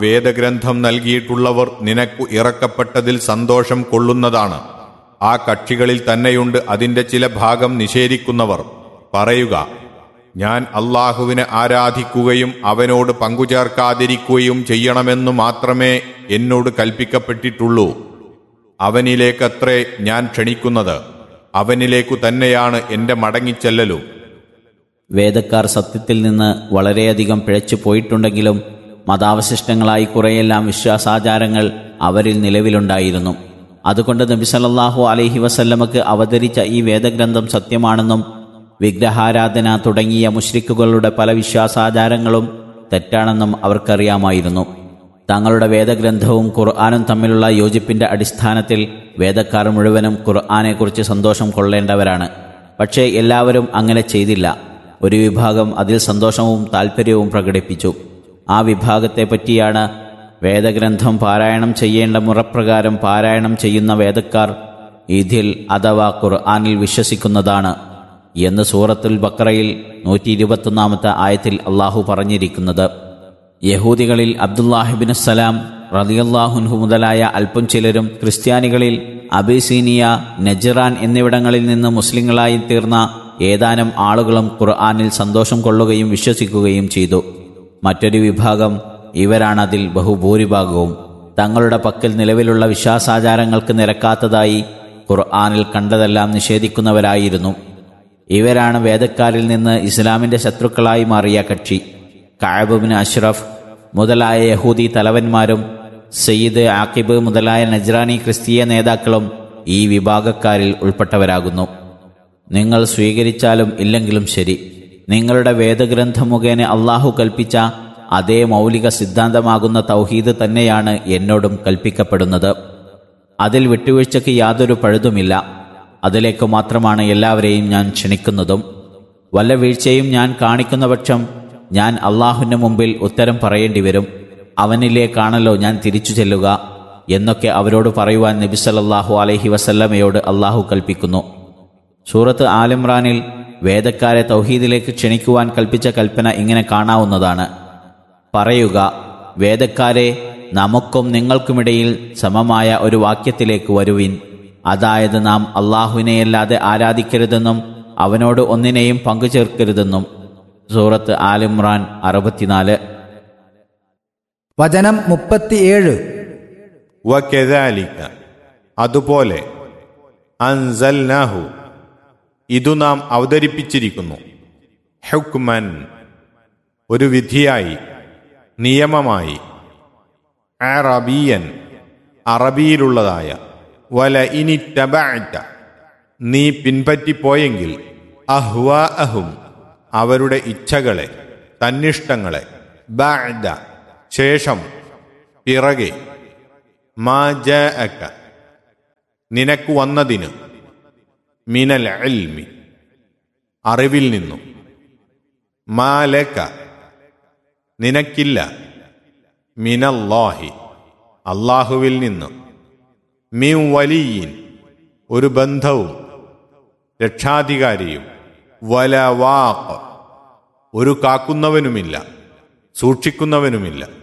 വേദഗ്രന്ഥം നൽകിയിട്ടുള്ളവർ നിനക്കു ഇറക്കപ്പെട്ടതിൽ സന്തോഷം കൊള്ളുന്നതാണ് ആ കക്ഷികളിൽ തന്നെയുണ്ട് അതിന്റെ ചില ഭാഗം നിഷേധിക്കുന്നവർ പറയുക ഞാൻ അള്ളാഹുവിനെ ആരാധിക്കുകയും അവനോട് പങ്കുചേർക്കാതിരിക്കുകയും ചെയ്യണമെന്നു മാത്രമേ എന്നോട് കൽപ്പിക്കപ്പെട്ടിട്ടുള്ളൂ അവനിലേക്കത്രേ ഞാൻ ക്ഷണിക്കുന്നത് അവനിലേക്കു തന്നെയാണ് എന്റെ മടങ്ങിച്ചെല്ലലും വേദക്കാർ സത്യത്തിൽ നിന്ന് വളരെയധികം പിഴച്ചു പോയിട്ടുണ്ടെങ്കിലും മതാവശിഷ്ടങ്ങളായി കുറെയെല്ലാം വിശ്വാസാചാരങ്ങൾ അവരിൽ നിലവിലുണ്ടായിരുന്നു അതുകൊണ്ട് നബി സല്ലല്ലാഹു അലൈഹി വസല്ലമക്ക് അവതരിച്ച ഈ വേദഗ്രന്ഥം സത്യമാണെന്നും വിഗ്രഹാരാധന തുടങ്ങിയ മുഷ്രിക്കുകളുടെ പല വിശ്വാസാചാരങ്ങളും തെറ്റാണെന്നും അവർക്കറിയാമായിരുന്നു തങ്ങളുടെ വേദഗ്രന്ഥവും ഖുർആാനും തമ്മിലുള്ള യോജിപ്പിന്റെ അടിസ്ഥാനത്തിൽ വേദക്കാർ മുഴുവനും ഖുർആാനെക്കുറിച്ച് സന്തോഷം കൊള്ളേണ്ടവരാണ് പക്ഷേ എല്ലാവരും അങ്ങനെ ചെയ്തില്ല ഒരു വിഭാഗം അതിൽ സന്തോഷവും താൽപ്പര്യവും പ്രകടിപ്പിച്ചു ആ വിഭാഗത്തെ പറ്റിയാണ് വേദഗ്രന്ഥം പാരായണം ചെയ്യേണ്ട മുറപ്രകാരം പാരായണം ചെയ്യുന്ന വേദക്കാർ ഇതിൽ അഥവാ ഖുർആാനിൽ വിശ്വസിക്കുന്നതാണ് എന്ന് സൂറത്തുൽ ബക്രയിൽ നൂറ്റി ഇരുപത്തൊന്നാമത്തെ ആയത്തിൽ അള്ളാഹു പറഞ്ഞിരിക്കുന്നത് യഹൂദികളിൽ അബ്ദുല്ലാഹിബിൻ സലാം റതിയല്ലാഹുൻഹു മുതലായ അല്പം ചിലരും ക്രിസ്ത്യാനികളിൽ അബിസീനിയ നജറാൻ എന്നിവിടങ്ങളിൽ നിന്ന് മുസ്ലിങ്ങളായി തീർന്ന ഏതാനും ആളുകളും ഖുർആാനിൽ സന്തോഷം കൊള്ളുകയും വിശ്വസിക്കുകയും ചെയ്തു മറ്റൊരു വിഭാഗം ഇവരാണതിൽ ബഹുഭൂരിഭാഗവും തങ്ങളുടെ പക്കൽ നിലവിലുള്ള വിശ്വാസാചാരങ്ങൾക്ക് നിരക്കാത്തതായി ഖുർആാനിൽ കണ്ടതെല്ലാം നിഷേധിക്കുന്നവരായിരുന്നു ഇവരാണ് വേദക്കാരിൽ നിന്ന് ഇസ്ലാമിന്റെ ശത്രുക്കളായി മാറിയ കക്ഷി കായബുബിൻ അഷ്റഫ് മുതലായ യഹൂദി തലവന്മാരും സയ്യിദ് ആക്കിബ് മുതലായ നജ്രാനി ക്രിസ്തീയ നേതാക്കളും ഈ വിഭാഗക്കാരിൽ ഉൾപ്പെട്ടവരാകുന്നു നിങ്ങൾ സ്വീകരിച്ചാലും ഇല്ലെങ്കിലും ശരി നിങ്ങളുടെ വേദഗ്രന്ഥം മുഖേന അള്ളാഹു കൽപ്പിച്ച അതേ മൗലിക സിദ്ധാന്തമാകുന്ന തൗഹീദ് തന്നെയാണ് എന്നോടും കൽപ്പിക്കപ്പെടുന്നത് അതിൽ വിട്ടുവീഴ്ചയ്ക്ക് യാതൊരു പഴുതുമില്ല അതിലേക്ക് മാത്രമാണ് എല്ലാവരെയും ഞാൻ ക്ഷണിക്കുന്നതും വല്ല വീഴ്ചയും ഞാൻ കാണിക്കുന്ന പക്ഷം ഞാൻ അള്ളാഹുവിൻ്റെ മുമ്പിൽ ഉത്തരം പറയേണ്ടി വരും അവനിലേക്കാണല്ലോ ഞാൻ തിരിച്ചു ചെല്ലുക എന്നൊക്കെ അവരോട് പറയുവാൻ നബി സല്ലല്ലാഹു അലൈഹി വസല്ലമയോട് അള്ളാഹു കൽപ്പിക്കുന്നു സൂറത്ത് ആലിമ്രാനിൽ വേദക്കാരെ തൗഹീദിലേക്ക് ക്ഷണിക്കുവാൻ കൽപ്പിച്ച കൽപ്പന ഇങ്ങനെ കാണാവുന്നതാണ് പറയുക വേദക്കാരെ നമുക്കും നിങ്ങൾക്കുമിടയിൽ സമമായ ഒരു വാക്യത്തിലേക്ക് വരുവിൻ അതായത് നാം അള്ളാഹുവിനെയല്ലാതെ ആരാധിക്കരുതെന്നും അവനോട് ഒന്നിനെയും പങ്കുചേർക്കരുതെന്നും സൂറത്ത് ആലിമ്രാൻ അറുപത്തിനാല് വചനം മുപ്പത്തിയേഴ് വകെദാലിക അതുപോലെ അൻസൽനാഹു ഇതു നാം അവതരിപ്പിച്ചിരിക്കുന്നു ഹുക്മൻ ഒരു വിധിയായി നിയമമായി അറബിയൻ അറബിയിലുള്ളതായ വല ഇനി ടബഅത നീ പിൻപറ്റിപ്പോയെങ്കിൽ അഹ്വാ അഹും അവരുടെ ഇച്ഛകളെ തന്നിഷ്ടങ്ങളെ ബഅദ ശേഷം പിറകെ മാ ജഅക നിനക്ക് വന്നതിന് മിനൽ ഇൽമി അറിവിൽ നിന്നും മാലക നിനക്കില്ല മിനല്ലാഹി അള്ളാഹുവിൽ നിന്ന് മിൻ വലിയീൻ ഒരു ബന്ധവും രക്ഷാധികാരിയും വല വാക്ക് ഒരു കാക്കുന്നവനുമില്ല സൂക്ഷിക്കുന്നവനുമില്ല